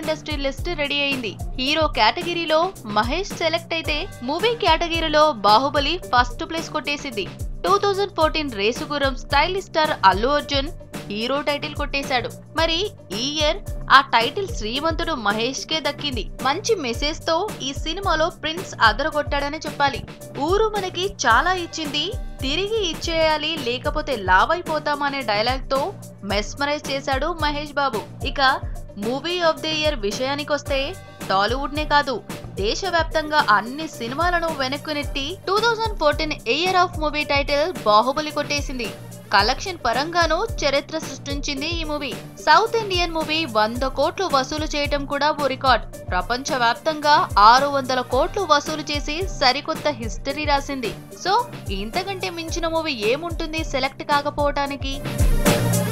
industry list ready అయింది hero కేటగిరీలో Mahesh select అయితే మూవీ కేటగిరీలో బాహుబలి ఫస్ట్ ప్లేస్ కొట్టేసింది two thousand fourteen Race Gurram stylish star Allu Arjun hero title కొట్టేశాడు మరి ఈ ఇయర్ ఆ టైటిల్ శ్రీమంతుడు మహేష్ కే దక్కింది మంచి మెసేజ్ తో ఈ సినిమాలో ప్రిన్స్ అదరగొట్టాడని చెప్పాలి ఊరు మనకి చాలా ఇచ్చింది తిరిగి ఇచ్చేయాలి లేకపోతే లావైపోతామనే డైలాగ్ తో మెస్మరైజ్ చేశాడు మహేష్ బాబు ఇక మూవీ ఆఫ్ ది ఇయర్ విషయానికొస్తే టాలీవుడ్ నే కాదు దేశవ్యాప్తంగా అన్ని సినిమాలను వెనక్కు నెట్టి two thousand fourteen year of movie title Baahubali కొట్టేసింది కలెక్షన్ పరంగానూ చరిత్ర సృష్టించింది ఈ మూవీ సౌత్ ఇండియన్ మూవీ వంద కోట్లు వసూలు చేయటం కూడా ఓ రికార్డ్ ప్రపంచ వ్యాప్తంగా ఆరు వందల కోట్లు వసూలు చేసి సరికొత్త హిస్టరీ రాసింది సో ఇంతకంటే మించిన మూవీ ఏముంటుంది సెలెక్ట్ కాకపోవటానికి